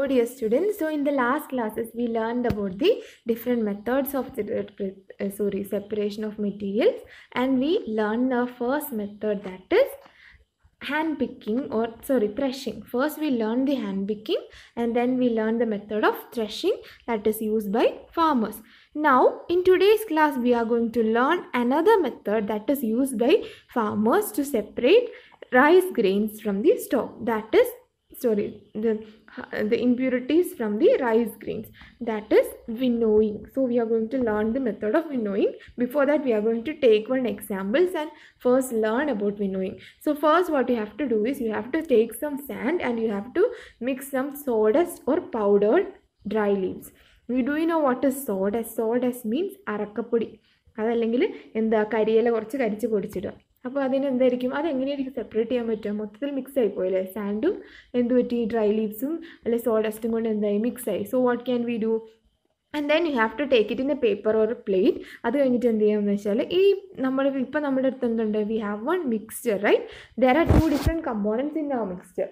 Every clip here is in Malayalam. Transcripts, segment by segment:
dear students. So, in the last classes, we learned about the different methods of the uh, sorry separation of materials, and we learned the first method that is hand picking or sorry threshing. First, we learned the hand picking, and then we learned the method of threshing that is used by farmers. Now, in today's class, we are going to learn another method that is used by farmers to separate rice grains from the stalk. That is sorry the the impurities from the rice grains that is winnowing so we are going to learn the method of winnowing before that we are going to take one examples and first learn about winnowing so first what you have to do is you have to take some sand and you have to mix some sawdust or powdered dry leaves we do you know what is sawdust sawdust means അറക്കപ്പൊടി അതല്ലെങ്കിൽ എന്താ കരിയില കുറച്ച് കരിച്ച് പൊടിച്ചിടുക അപ്പോൾ അതിന് എന്തായിരിക്കും അതെങ്ങനെയായിരിക്കും സെപ്പറേറ്റ് ചെയ്യാൻ പറ്റുക മൊത്തത്തിൽ മിക്സ് ആയി പോയല്ലേ സാൻഡും എന്ത് പറ്റി ഡ്രൈ ലീവ്സും അല്ലെ സോഡസ്റ്റും കൊണ്ട് എന്തായി മിക്സ് ആയി so what can we do and then you have to take it in a paper or plate അത് കഴിഞ്ഞിട്ട് എന്ത് ചെയ്യാമെന്ന് വെച്ചാൽ ഈ നമ്മൾ ഇപ്പം നമ്മുടെ അടുത്ത് എന്തുണ്ട് we have one mixture right there are two different components in our mixture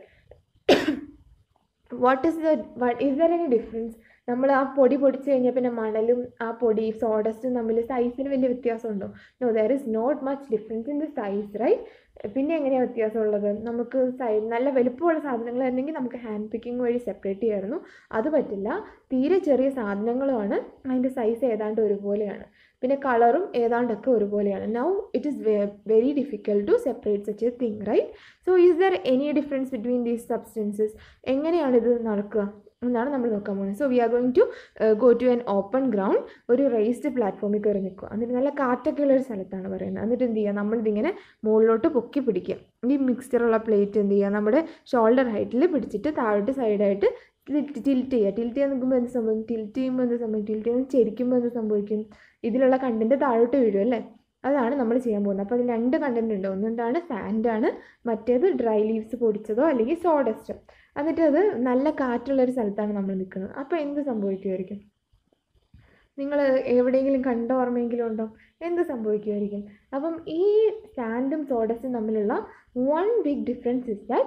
what is the what is there any difference നമ്മൾ ആ പൊടി പൊടിച്ച് കഴിഞ്ഞാൽ പിന്നെ മണലും ആ പൊടി സോഡസ്റ്റും തമ്മിൽ സൈസിന് വലിയ വ്യത്യാസമുണ്ടോ no there is not much difference in the size right പിന്നെ എങ്ങനെയാണ് വ്യത്യാസമുള്ളത് നമുക്ക് സൈ നല്ല വലുപ്പമുള്ള സാധനങ്ങളായിരുന്നെങ്കിൽ നമുക്ക് ഹാൻഡ് പിക്കിംഗ് വഴി സെപ്പറേറ്റ് ചെയ്യായിരുന്നു അത് പറ്റില്ല തീരെ ചെറിയ സാധനങ്ങളുമാണ് അതിൻ്റെ സൈസ് ഏതാണ്ട് ഒരുപോലെയാണ് പിന്നെ കളറും ഏതാണ്ടൊക്കെ ഒരുപോലെയാണ് now it is very difficult to separate such a thing right so is there any difference between these substances എങ്ങനെയാണ് ഇത് നടക്കുക എന്നാണ് നമ്മൾ നോക്കാൻ പോകുന്നത് so we are going to go to an open ground ഒരു റേസ്ഡ് പ്ലാറ്റ്ഫോമിൽ കയറി നിൽക്കുക എന്നിട്ട് നല്ല കാറ്റൊക്കെ ഉള്ള ഒരു സ്ഥലത്താണ് പറയുന്നത് എന്നിട്ട് എന്ത് ചെയ്യുക നമ്മളിതിങ്ങനെ മുകളിലോട്ട് പൊക്കി പിടിക്കുക ഈ മിക്സ്ചറുള്ള പ്ലേറ്റ് എന്ത് ചെയ്യുക നമ്മുടെ ഷോൾഡർ ഹൈറ്റിൽ പിടിച്ചിട്ട് താഴോട്ട് സൈഡായിട്ട് ടിൽറ്റ് ചെയ്യുക ടിൽറ്റ് ചെയ്യാൻ നിൽക്കുമ്പോൾ എന്ത് സംഭവിക്കും ടിൽറ്റ് ചെയ്യുമ്പോൾ എന്ത് സംഭവിക്കും ടിൽറ്റ് ചെയ്യുമ്പോൾ ചെരിക്കുമ്പോൾ എന്ത് സംഭവിക്കും ഇതിലുള്ള കണ്ടൻറ്റ് താഴോട്ട് വീഴും അല്ലേ അതാണ് നമ്മൾ ചെയ്യാൻ പോകുന്നത് അപ്പോൾ അതിൽ രണ്ട് കണ്ടൻറ്റ് ഉണ്ട് ഒന്നുണ്ടാണ് സാൻഡാണ് മറ്റേത് ഡ്രൈ ലീവ്സ് പൊടിച്ചതോ അല്ലെങ്കിൽ സോഡസ്റ്റോ എന്നിട്ട് അത് നല്ല കാറ്റുള്ളൊരു സ്ഥലത്താണ് നമ്മൾ നിൽക്കുന്നത് അപ്പോൾ എന്ത് സംഭവിക്കുമായിരിക്കും നിങ്ങൾ എവിടെയെങ്കിലും കണ്ട ഓർമ്മയെങ്കിലും ഉണ്ടോ എന്ത് സംഭവിക്കുമായിരിക്കും അപ്പം ഈ സാൻഡും സോഡസും തമ്മിലുള്ള one big difference is that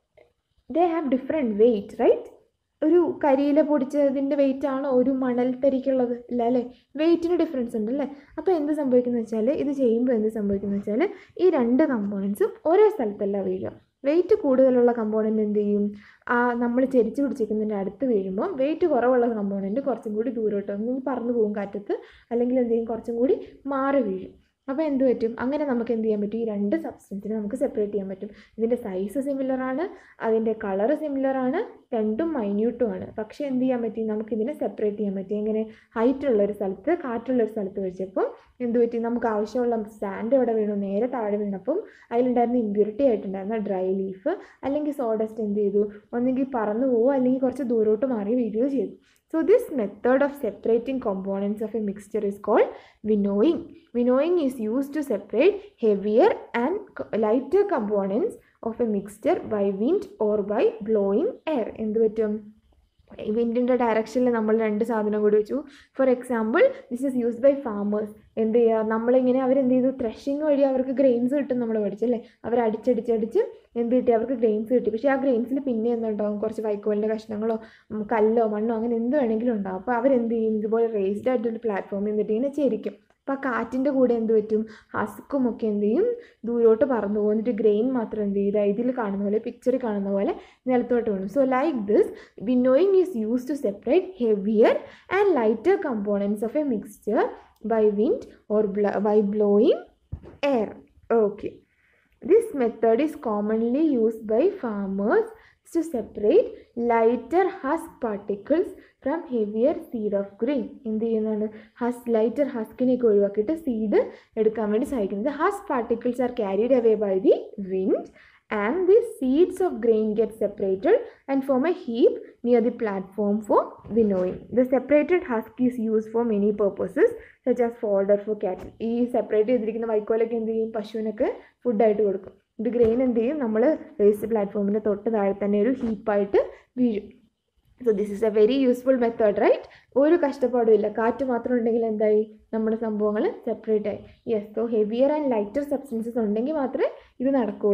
they have different weight right ഒരു കരിയില പൊടിച്ചതിൻ്റെ വെയിറ്റ് ആണ് ഒരു മണൽത്തരിക്കുള്ളത് ഇല്ല അല്ലേ വെയിറ്റിന് ഡിഫറൻസ് ഉണ്ട് അല്ലേ അപ്പോൾ എന്ത് സംഭവിക്കുന്നത് വെച്ചാൽ ഇത് ചെയ്യുമ്പോൾ എന്ത് സംഭവിക്കുന്നത് വെച്ചാൽ ഈ രണ്ട് കമ്പോണൻസും ഒരേ സ്ഥലത്തല്ല വീഴുക വെയിറ്റ് കൂടുതലുള്ള കമ്പോണൻറ്റ് എന്ത് ചെയ്യും ആ നമ്മൾ ചെരിച്ച് പിടിച്ചിരിക്കുന്നതിൻ്റെ അടുത്ത് വീഴുമ്പോൾ വെയിറ്റ് കുറവുള്ള കമ്പോണൻറ്റ് കുറച്ചും കൂടി ദൂരോട്ട് ഒന്നെങ്കിൽ പറന്നു പോകും കാറ്റത്ത് അല്ലെങ്കിൽ എന്ത് ചെയ്യും കുറച്ചും കൂടി മാറി വീഴും അപ്പോൾ എന്ത് പറ്റും അങ്ങനെ നമുക്ക് എന്ത് ചെയ്യാൻ പറ്റും ഈ രണ്ട് സബ്സ്റ്റൻസിനെ നമുക്ക് സെപ്പറേറ്റ് ചെയ്യാൻ പറ്റും ഇതിൻ്റെ സൈസ് സിമിലർ ആണ് അതിൻ്റെ കളറ് സിമിലർ ആണ് രണ്ടും മൈന്യൂട്ടും ആണ് പക്ഷേ എന്ത് ചെയ്യാൻ പറ്റി നമുക്കിതിനെ സെപ്പറേറ്റ് ചെയ്യാൻ പറ്റി എങ്ങനെ ഹൈറ്റ് ഉള്ള ഒരു സ്ഥലത്ത് കാറ്റുള്ള ഒരു സ്ഥലത്ത് വെച്ചപ്പം എന്ത് പറ്റി നമുക്ക് ആവശ്യമുള്ള സാൻഡ് എവിടെ വീണു നേരെ താഴെ വീണപ്പം അതിലുണ്ടായിരുന്ന ഇമ്പ്യൂരിറ്റി ആയിട്ടുണ്ടായിരുന്ന ഡ്രൈ ലീഫ് അല്ലെങ്കിൽ സോഡസ്റ്റ് എന്ത് ചെയ്തു ഒന്നെങ്കിൽ പറന്നു പോവുക അല്ലെങ്കിൽ കുറച്ച് ദൂരോട്ട് മാറി വീഴുകയോ ചെയ്തു So this method of separating components of a mixture is called winnowing. Winnowing is used to separate heavier and lighter components of a mixture by wind or by blowing air. എന്ത് പറ്റും വിൻഡിൻ്റെ ഡയറക്ഷനിൽ നമ്മൾ രണ്ട് സാധനം കൂടി വെച്ചു for example this is used by farmers എന്ത് ചെയ്യുക നമ്മളിങ്ങനെ അവരെന്ത് ചെയ്തു ത്രഷിങ് വഴി അവർക്ക് ഗ്രെയിൻസ് കിട്ടും നമ്മൾ പഠിച്ചല്ലേ അവർ അടിച്ചടിച്ചടിച്ച് എന്ത് കിട്ടി അവർക്ക് ഗ്രെയിൻസ് കിട്ടി പക്ഷേ ആ ഗ്രെയിൻസിൽ പിന്നെ എന്തുണ്ടാവും കുറച്ച് വൈക്കോലിൻ്റെ കഷ്ണങ്ങളോ കല്ലോ മണ്ണോ അങ്ങനെ എന്ത് വേണമെങ്കിലും ഉണ്ടാവും അപ്പോൾ അവരെന്ത് ചെയ്യും ഇതുപോലെ റേസ്ഡ് ആയിട്ടൊരു പ്ലാറ്റ്ഫോമിൽ നിന്നിട്ട് ഇങ്ങനെ ചെരിക്കും അപ്പോൾ ആ കാറ്റിൻ്റെ കൂടെ എന്ത് പറ്റും ഹസ്ക്കും ഒക്കെ എന്ത് ചെയ്യും ദൂരോട്ട് പറന്നു പോകും എന്നിട്ട് ഗ്രെയിൻ മാത്രം എന്ത് ചെയ്താൽ ഇതിൽ കാണുന്ന പോലെ പിക്ചറിൽ കാണുന്ന പോലെ നിലത്തോട്ട് വീണു so like this winnowing is use to separate heavier and lighter components of a mixture by wind or by blowing air. Okay. This method is commonly used by farmers to separate lighter husk particles from heavier seed of grain എന്ത് ചെയ്യുന്നതാണ് ഹസ് ലൈറ്റർ ഹസ്കിനെയൊക്കെ ഒഴിവാക്കിയിട്ട് സീഡ് എടുക്കാൻ വേണ്ടി സഹായിക്കുന്നത് husk particles are carried away by the wind and the seeds of grain get separated and form a heap near the platform for winnowing. The separated husk is used for many purposes such as fodder for cattle. ഈ സെപ്പറേറ്റ് ചെയ്തിരിക്കുന്ന വൈക്കോലൊക്കെ എന്ത് ചെയ്യും പശുവിനൊക്കെ ഫുഡായിട്ട് കൊടുക്കും ഇത് ഗ്രെയിൻ എന്ത് ചെയ്യും നമ്മൾ വേസ്റ്റ് പ്ലാറ്റ്ഫോമിൻ്റെ തൊട്ട് താഴെ തന്നെ ഒരു ഹീപ്പായിട്ട് വീഴും so this is a very useful method right ഒരു കഷ്ടപ്പാടും ഇല്ല കാറ്റ് മാത്രം ഉണ്ടെങ്കിൽ എന്തായി നമ്മുടെ സംഭവങ്ങൾ സെപ്പറേറ്റ് ആയി yes so heavier and lighter substances ഉണ്ടെങ്കിൽ മാത്രമേ ഇത് നടക്കുകയുള്ളൂ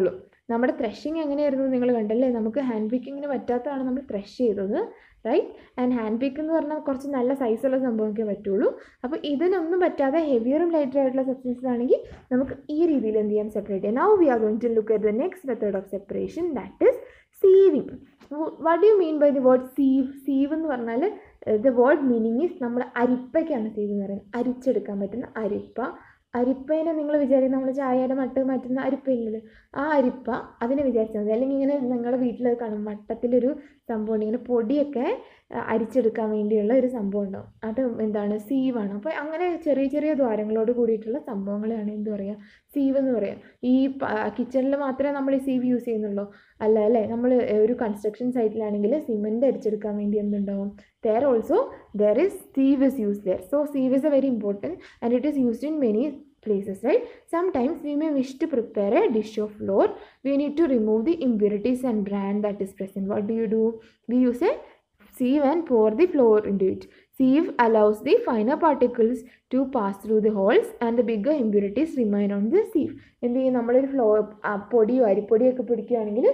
നമ്മുടെ ത്രഷിങ് എങ്ങനെയായിരുന്നു നിങ്ങൾ കണ്ടല്ലേ നമുക്ക് ഹാൻഡ് പിക്കിങ്ങിന് പറ്റാത്തതാണ് നമ്മൾ ത്രഷ് ചെയ്തത് റൈറ്റ് ആൻഡ് ഹാൻഡ് പിക്ക് എന്ന് പറഞ്ഞാൽ കുറച്ച് നല്ല സൈസുള്ള സംഭവമൊക്കെ പറ്റുള്ളൂ അപ്പോൾ ഇതിനൊന്നും പറ്റാതെ ഹെവിയറും ലൈറ്റർ ആയിട്ടുള്ള സബ്സ്റ്റൻസ് ആണെങ്കിൽ നമുക്ക് ഈ രീതിയിൽ എന്ത് ചെയ്യാം സെപ്പറേറ്റ് ചെയ്യാം now we are going to look at the next method of separation that is sieving what you mean by the word sieve sieve എന്ന് പറഞ്ഞാൽ ദ വേർഡ് മീനിങ് ഈസ് നമ്മൾ അരിപ്പയ്ക്കാണ് സീവ് എന്ന് പറയുന്നത് അരിച്ചെടുക്കാൻ പറ്റുന്ന അരിപ്പ അരിപ്പേനെ നിങ്ങൾ വിചാരിക്കും നമ്മൾ ചായയുടെ മട്ട് മാറ്റുന്ന അരിപ്പയില്ലല്ലോ ആ അരിപ്പ അതിനെ വിചാരിച്ചാൽ മതി അല്ലെങ്കിൽ ഇങ്ങനെ നിങ്ങളുടെ വീട്ടിൽ കാണും മട്ടത്തിലൊരു സംഭവമുണ്ട് ഇങ്ങനെ പൊടിയൊക്കെ ആ, അരിച്ചെടുക്കാൻ വേണ്ടിയുള്ള ഒരു സംഭവം ഉണ്ടാവും അത് എന്താണ് സീവാണ് അപ്പോൾ അങ്ങനെ ചെറിയ ചെറിയ ദ്വാരങ്ങളോട് കൂടിയിട്ടുള്ള സംഭവങ്ങളെയാണ് എന്ത് പറയുക സീവ് എന്ന് പറയുക ഈ കിച്ചണിൽ മാത്രമേ നമ്മൾ ഈ സീവ് യൂസ് ചെയ്യുന്നുള്ളൂ അല്ല അല്ലേ നമ്മൾ ഒരു കൺസ്ട്രക്ഷൻ സൈറ്റിലാണെങ്കിൽ സിമെൻറ്റ് അരിച്ചെടുക്കാൻ വേണ്ടി എന്തുണ്ടാവും there also there is sieve is used there so sieve is a very important and it is used in many places right sometimes we may wish to prepare a dish of flour we need to remove the impurities and bran that is present what do you do we use a sieve and pour the flour into it sieve allows the finer particles to pass through the holes and the bigger impurities remain on the sieve എന്ത് ചെയ്യും നമ്മളൊരു ഫ്ലോ പൊടിയോ അരിപ്പൊടിയോ ഒക്കെ പിടിക്കുകയാണെങ്കിൽ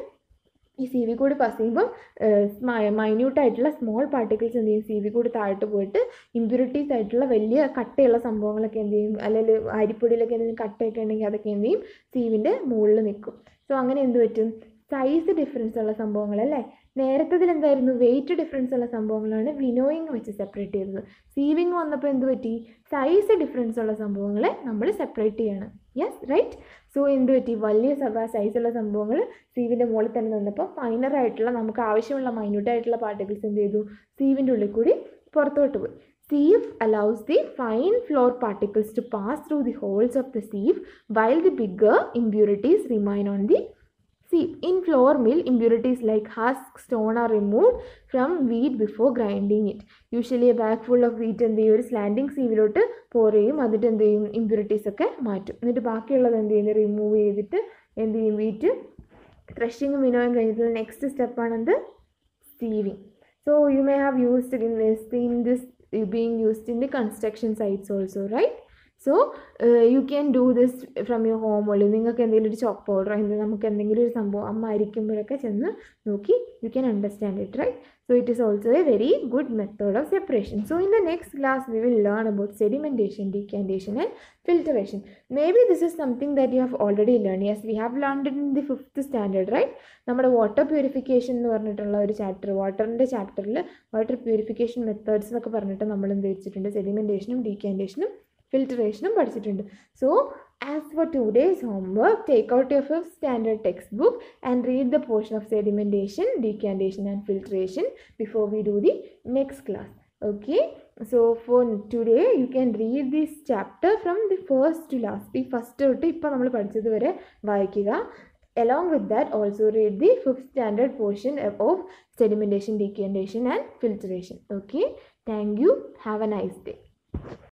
ഈ സി വി കൂടി പാസ് ചെയ്യുമ്പം മൈന്യൂട്ട് ആയിട്ടുള്ള സ്മോൾ പാർട്ടിക്കിൾസ് എന്ത് ചെയ്യും സി വി കൂടി താഴോട്ട് പോയിട്ട് ഇമ്പ്യൂരിറ്റീസ് ആയിട്ടുള്ള വലിയ കട്ടയുള്ള സംഭവങ്ങളൊക്കെ എന്ത് ചെയ്യും അല്ലെങ്കിൽ അരിപ്പൊടിയിലൊക്കെ എന്തെങ്കിലും കട്ടയൊക്കെ ഉണ്ടെങ്കിൽ അതൊക്കെ എന്ത് ചെയ്യും സീവിൻ്റെ മുകളിൽ നിൽക്കും സോ അങ്ങനെ എന്ത് പറ്റും സൈസ് ഡിഫറൻസ് ഉള്ള സംഭവങ്ങളല്ലേ നേരത്തതിൽ എന്തായിരുന്നു വെയിറ്റ് ഡിഫറൻസ് ഉള്ള സംഭവങ്ങളാണ് വിനോയിങ് വെച്ച് സെപ്പറേറ്റ് ചെയ്തത് സീവിങ് വന്നപ്പോൾ എന്ത് പറ്റി സൈസ് ഡിഫറൻസ് ഉള്ള സംഭവങ്ങളെ നമ്മൾ സെപ്പറേറ്റ് ചെയ്യണം യെസ് റൈറ്റ് സോ എന്ത് പറ്റി വലിയ സൈസുള്ള സംഭവങ്ങൾ സീവിൻ്റെ മുകളിൽ തന്നെ നിന്നപ്പോൾ ഫൈനർ ആയിട്ടുള്ള നമുക്ക് ആവശ്യമുള്ള മൈന്യൂട്ട് ആയിട്ടുള്ള പാർട്ടിക്കിൾസ് എന്ത് ചെയ്തു സീവിൻ്റെ ഉള്ളിൽ കൂടി പുറത്തോട്ട് പോയി sieve allows the fine flour particles to pass through the holes of the sieve while the bigger impurities remain on the sieve. In flour mill, impurities like husk, stone are removed from wheat before grinding it. Usually a bag full of wheat എന്ത് ചെയ്യും ഒരു സ്ലാൻഡിങ് സീവിലോട്ട് പോർ ചെയ്യും എന്നിട്ട് എന്ത് ചെയ്യും ഇമ്പ്യൂരിറ്റീസ് ഒക്കെ മാറ്റും എന്നിട്ട് ബാക്കിയുള്ളത് എന്ത് ചെയ്യുന്നത് റിമൂവ് ചെയ്തിട്ട് എന്ത് ചെയ്യും വീറ്റ് ത്രഷിങ്ങും വിനോയും കഴിഞ്ഞിട്ടുള്ള നെക്സ്റ്റ് സ്റ്റെപ്പാണെന്ത് sieving So you may have used in this in this uh, being used in the construction sites also, right? So you can do this from your home only നിങ്ങൾക്ക് എന്തെങ്കിലും ഒരു ചോപ്പ് പൗഡർ എന്ത് നമുക്ക് എന്തെങ്കിലും ഒരു സംഭവം അമ്മ അരിക്കുമ്പോഴൊക്കെ ചെന്ന് നോക്കി you can understand it right So it is also a very good method of separation. So in the next class we will learn about sedimentation, decantation and filtration. Maybe this is something that you have already learned. Yes, we have learned it in the fifth standard, right? നമ്മുടെ വാട്ടർ പ്യൂരിഫിക്കേഷൻ എന്ന് പറഞ്ഞിട്ടുള്ള ഒരു ചാപ്റ്റർ വാട്ടറിൻ്റെ ചാപ്റ്ററിൽ വാട്ടർ പ്യൂരിഫിക്കേഷൻ മെത്തേഡ്സ് എന്നൊക്കെ പറഞ്ഞിട്ട് നമ്മൾ എന്ത് വെച്ചിട്ടുണ്ട് സെഡിമെൻറ്റേഷനും ഡീക്കാൻറ്റേഷനും ഫിൽറ്ററേഷനും പഠിച്ചിട്ടുണ്ട് so as for today's homework take out your fifth standard text book and read the portion of sedimentation decantation and filtration before we do the next class okay so for today you can read this chapter from the first to last ഈ ഫസ്റ്റ് തൊട്ട് ഇപ്പോൾ നമ്മൾ പഠിച്ചത് വരെ വായിക്കുക along with that also read the fifth standard portion of sedimentation decantation and filtration okay thank you have a nice day